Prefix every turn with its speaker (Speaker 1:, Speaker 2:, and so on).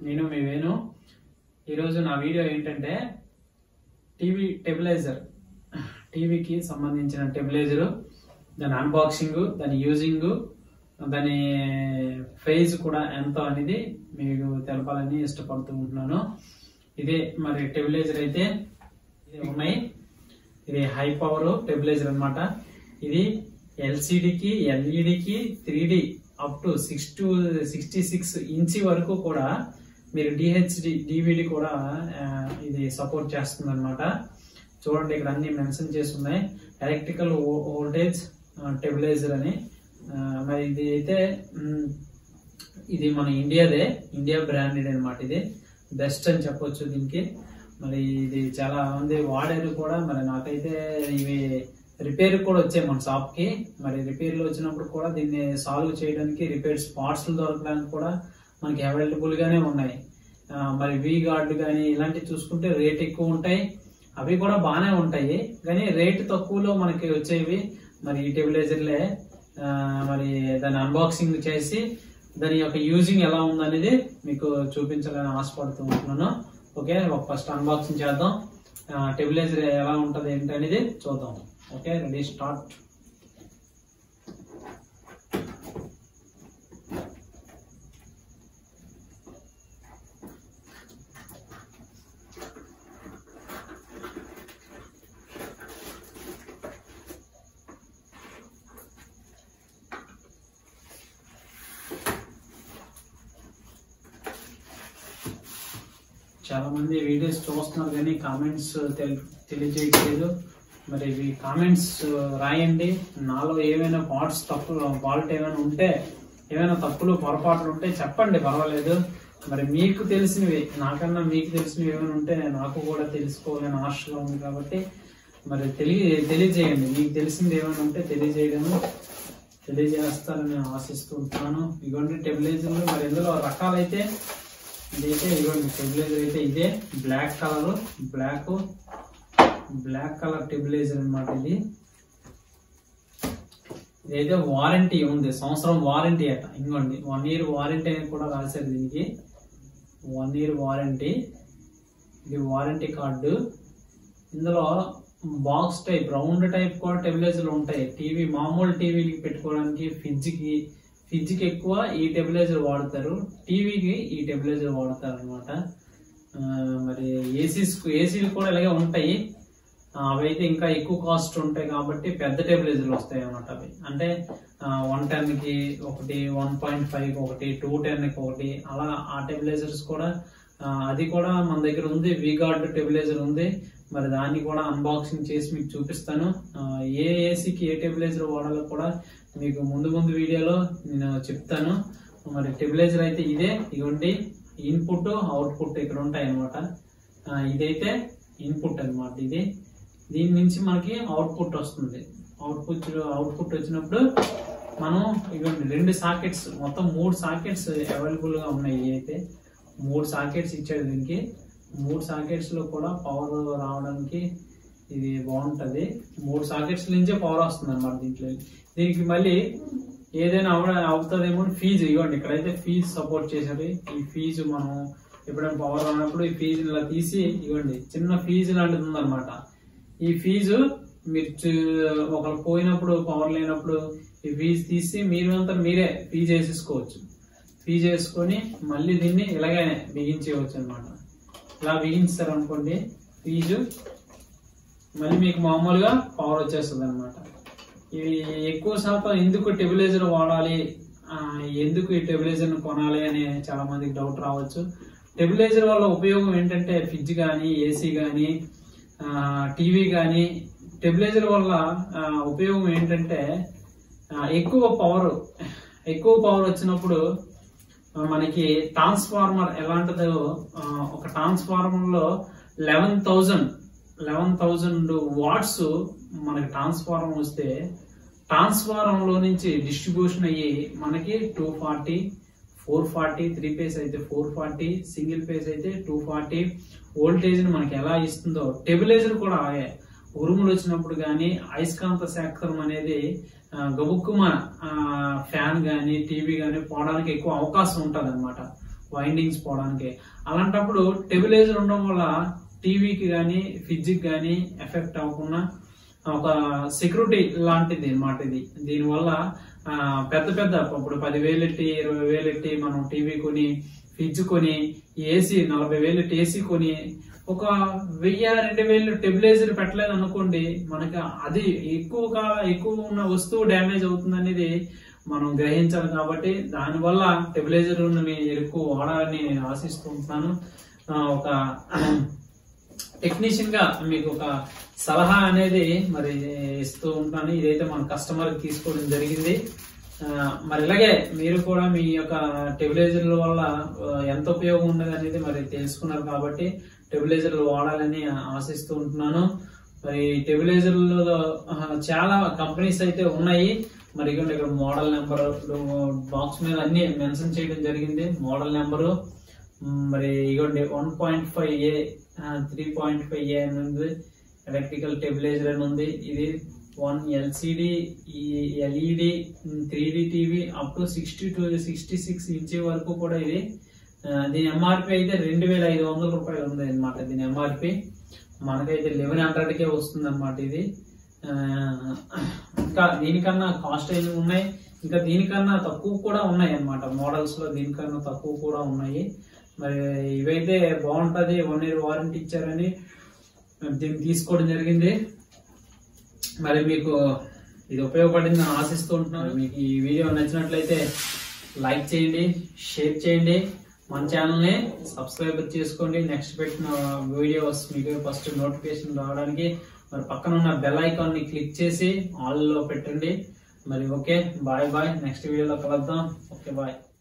Speaker 1: నేను మీ వేణు ఈరోజు నా వీడియో ఏంటంటే టీవీ టెబిలైజర్ టీవీకి సంబంధించిన టెబిలైజర్ దాని అన్బాక్సింగ్ దాని యూజింగ్ దాని ప్రైజ్ కూడా ఎంత అనేది మీకు తెలపాలని ఇష్టపడుతూ ఉంటున్నాను ఇదే మరి టెబిలైజర్ అయితే ఇది ఉన్నాయి ఇది హై పవర్ టెబిలైజర్ అన్నమాట ఇది ఎల్సిడికి ఎల్ఈడికి three D up to six to sixty six inch వరకు కూడా మీరు డిహెచ్డి డివిడి కూడా ఆ, ఇది సపోర్ట్ చేస్తుంది అనమాట చూడండి ఇక్కడ అన్ని మెన్షన్ చేసి ఉన్నాయి ఎలక్ట్రికల్ వోల్టేజ్ టెబిలైజర్ అని ఆ, మరి ఇది అయితే మ్, ఇది మన ఇండియాదే ఇండియా బ్రాండెడ్ అన్నమాట ఇది బెస్ట్ అని చెప్పొచ్చు దీనికి మరి ఇది చాలా మంది వాడారు కూడా మరి నాకైతే ఇవి రిపేర్ కూడా వచ్చాయి మన షాప్ కి మరి రిపేర్లు వచ్చినప్పుడు కూడా దీన్ని సాల్వ్ చేయడానికి రిపేర్ స్పాట్స్ దొరకడానికి కూడా మనకి అవైలబుల్ గానే ఉన్నాయి ఆ, మరి వి గార్డు కానీ ఇలాంటివి చూసుకుంటే రేట్ ఎక్కువ ఉంటాయి అవి కూడా బాగానే ఉంటాయి కానీ రేట్ తక్కువలో మనకి వచ్చేవి మరి ఈ టెబిలైజర్లే ఆ, మరి దాన్ని అన్బాక్సింగ్ చేసి దాని యొక్క యూజింగ్ ఎలా ఉందనేది మీకు చూపించాలని ఆశపడుతూ ఉంటున్నాను ఓకే ఒక ఫస్ట్ అన్బాక్సింగ్ చేద్దాం టెబిలైజర్ ఎలా ఉంటది ఏంటి అనేది చూద్దాం ఓకే రెడీ స్టార్ట్ చాలా మంది వీడియోస్ చూస్తున్నారు కానీ కామెంట్స్ తెలియజేయట్లేదు మరి ఇవి కామెంట్స్ రాయండి నాలో ఏమైనా పార్ట్స్ తప్పులు ఫాల్ట్ ఏమైనా ఉంటే ఏమైనా తప్పులు పొరపాట్లు ఉంటే చెప్పండి పర్వాలేదు మరి మీకు తెలిసినవి నాకన్నా మీకు తెలిసినవి ఏమైనా ఉంటే నాకు కూడా తెలుసుకోవాలని ఆశగా ఉంది కాబట్టి మరి తెలియ తెలియజేయండి మీకు తెలిసింది ఏమైనా ఉంటే తెలియజేయడము తెలియజేస్తారని ఆశిస్తూ ఉంటున్నాను ఇటువంటి టెబిలైజర్లు మరి ఇందులో రకాలైతే ఇదైతే ఇదిగోండి టెబిలైజర్ అయితే ఇదే black colour black black colour stabilizer అన్నమాట ఇది ఇదైతే వారంటీ ఉంది సంవత్సరం వారంటీ అట ఇంకోండి వన్ ఇయర్ వారంటీ అని కూడా రాశారు దీనికి వన్ ఇయర్ వారంటీ ఇది వారంటీ కార్డు ఇందులో బాక్స్ టైప్ రౌండ్ టైప్ కూడా టెబిలైజర్లు ఉంటాయి టీవీ మామూలు టీవీకి పెట్టుకోవడానికి ఫ్రిడ్జ్ కి ఫ్రిడ్జ్ కి ఎక్కువ ఈ టెబిలైజర్ వాడతారు టీవీకి ఈ టెబిలైజర్ వాడతారు అనమాట మరి ఏసీస్ ఏసీలు కూడా ఇలాగే ఉంటాయి ఆ, అవైతే ఇంకా ఎక్కువ కాస్ట్ ఉంటాయి కాబట్టి పెద్ద టెబిలైజర్లు వస్తాయి అనమాట అవి అంటే వన్ టెన్ కి ఒకటి వన్ పాయింట్ ఫైవ్ ఒకటి టూ టెన్ కి ఒకటి అలా ఆ టెబిలైజర్స్ కూడా ఆ, అది కూడా మన దగ్గర ఉంది వి గార్డ్ టెబిలైజర్ ఉంది మరి దాన్ని కూడా అన్బాక్సింగ్ చేసి మీకు చూపిస్తాను ఆ, ఏ ఏసీకి ఏ టెబిలైజర్ వాడాలో కూడా మీకు ముందు ముందు వీడియోలో నేను చెప్తాను మరి టెబిలైజర్ అయితే ఇదే ఇదిగోండి ఇన్పుట్ అవుట్పుట్ ఇక్కడ ఉంటాయి అనమాట ఇదైతే ఇన్పుట్ అన్నమాట ఇది దీని నుంచి మనకి అవుట్పుట్ వస్తుంది అవుట్పుట్ అవుట్పుట్ వచ్చినప్పుడు మనం ఇవ్వండి రెండు సాకెట్స్ మొత్తం మూడు సాకెట్స్ అవైలబుల్ గా ఉన్నాయి ఇవి అయితే మూడు సాకెట్స్ ఇచ్చాడు దీనికి మూడు సాకెట్స్ లో కూడా పవర్ రావడానికి ఇది బాగుంటది మూడు సాకెట్స్ నుంచే పవర్ వస్తుంది అనమాట దీంట్లో దీనికి మళ్ళీ ఏదైనా అవడ అవుతుందేమో ఫీజు ఇవ్వండి ఇక్కడైతే ఫీజు సపోర్ట్ చేశారు ఈ ఫీజు మనం ఎప్పుడైనా పవర్ రానప్పుడు ఈ ఫీజు ఇలా తీసి ఇవ్వండి చిన్న ఫీజు లాంటిది ఉందన్నమాట ఈ ఫీజు మీరు చూ- ఒకరు పోయినప్పుడు పవర్ లేనప్పుడు ఈ ఫీజు తీసి మీరు అంతా మీరే ఫీజు వేసేసుకోవచ్చు ఫీజు వేసుకొని మళ్ళీ దీన్ని ఇలాగే బిగించేయవచ్చు అనమాట ఇలా బిగించారు అనుకోండి ఫీజు మళ్ళీ మీకు మామూలుగా పవర్ వచ్చేస్తుంది అనమాట ఇవి ఎక్కువ శాతం ఎందుకు టెబిలైజర్ వాడాలి ఆ, ఎందుకు ఈ టెబిలైజర్ కొనాలి అని చాలా మందికి డౌట్ రావచ్చు టెబిలైజర్ వల్ల ఉపయోగం ఏంటంటే ఫ్రిడ్జ్ కానీ ఏసీ కానీ టీవీ కానీ టెబిలైజర్ వల్ల ఆ, ఉపయోగం ఏంటంటే ఆ, ఎక్కువ పవర్ ఎక్కువ పవర్ వచ్చినప్పుడు ఆ, మనకి ట్రాన్స్ఫార్మర్ ఎలాంటిదో ఆ, ఒక ట్రాన్స్ఫార్మర్ లో eleven thousand eleven thousand watts మనకి ట్రాన్స్ఫార్మర్ వస్తే ట్రాన్స్ఫార్మర్ లో నుంచి డిస్ట్రిబ్యూషన్ అయ్యి మనకి two forty four forty three phase అయితే ఫోర్ ఫార్టీ సింగిల్ పేస్ అయితే టూ ఫార్టీ వోల్టేజ్ ని మనకి ఎలా ఇస్తుందో టెబిలైజర్ కూడా అలాగే ఉరుములు వచ్చినప్పుడు కానీ అయస్కాంత శాస్త్రం అనేది ఆ, గబుక్కుమ ఫ్యాన్ కానీ టీవీ కానీ పోవడానికి ఎక్కువ అవకాశం ఉంటుంది అనమాట వైండింగ్స్ పోవడానికి అలాంటప్పుడు టెబిలైజర్ ఉండడం వల్ల టీవీకి కానీ ఫ్రిడ్జ్కి కానీ ఎఫెక్ట్ అవ్వకుండా ఒక సెక్యూరిటీ లాంటిది అన్నమాట ఇది దీనివల్ల ఆ, పెద్ద పెద్ద ఇప్పుడు పదివేలు ఎట్టి ఇరవై వేలు ఎట్టి మనం టీవీ కొని ఫ్రిడ్జ్ కొని ఏసీ నలభై వేలు ఎట్టి ఏసీ కొని ఒక వెయ్యి రెండు వేలు టెబిలైజర్ పెట్టలేదు అనుకోండి మనకి అది ఎక్కువ కాల ఎక్కువ ఉన్న వస్తువు డ్యామేజ్ అవుతుంది అనేది మనం గ్రహించాలి కాబట్టి దానివల్ల టెబిలైజర్ ఎక్కువ వాడాలని నేను ఆశిస్తూ ఉంటున్నాను ఆ, ఒక టెక్నీషియన్ గా మీకు ఒక సలహా అనేది మరి ఇస్తూ ఉంటాను ఇదైతే మన కస్టమర్ తీసుకోవడం జరిగింది ఆ, మరి ఇలాగే మీరు కూడా మీ యొక్క టెబిలైజర్ల వల్ల ఆ, ఎంత ఉపయోగం ఉన్నది అనేది మరి తెలుసుకున్నారు కాబట్టి టెబిలైజర్లు వాడాలని ఆశిస్తూ ఉంటున్నాను మరి టెబిలైజర్లో ఆ, చాలా కంపెనీస్ అయితే ఉన్నాయి మరి ఇదిగోండి ఇక్కడ మోడల్ నెంబర్ బాక్స్ మీద అన్ని మెన్షన్ చేయడం జరిగింది మోడల్ నెంబరు మరి ఇగోండి one point five A three point five A అని ఉంది ఎలక్ట్రికల్ టెబిలైజర్ అని ఉంది ఇది one LCD LED three D TV up to sixty to sixty six inch వరకు కూడా ఇది ఆ, దీని ఎంఆర్పి అయితే రెండు వేల ఐదు వందల రూపాయలు ఉంది అనమాట దీని ఎంఆర్పి మనకైతే లెవెన్ హండ్రెడ్ కే వస్తుంది అనమాట ఇది ఆ, ఇంకా దీనికన్నా కాస్ట్ అయినవి ఉన్నాయి ఇంకా దీనికన్నా తక్కువ కూడా ఉన్నాయి అన్నమాట మోడల్స్ లో దీనికన్నా తక్కువ కూడా ఉన్నాయి మరి ఇవైతే బాగుంటది వన్ ఇయర్ వారంటీ ఇచ్చారని మేము దీన్ని తీసుకోవడం జరిగింది మరి మీకు ఇది ఉపయోగపడిందని ఆశిస్తూ ఉంటున్నాను మీకు ఈ వీడియో నచ్చినట్లయితే లైక్ చేయండి షేర్ చేయండి మన ఛానల్ని సబ్స్క్రైబ్ చేసుకోండి నెక్స్ట్ పెట్టిన వీడియోస్ మీకు ఫస్ట్ నోటిఫికేషన్ రావడానికి మరి పక్కన ఉన్న బెల్ ఐకాన్ ని క్లిక్ చేసి ఆల్ లో పెట్టండి మరి ఓకే బాయ్ బాయ్ నెక్స్ట్ వీడియోలో కలుద్దాం ఓకే బాయ్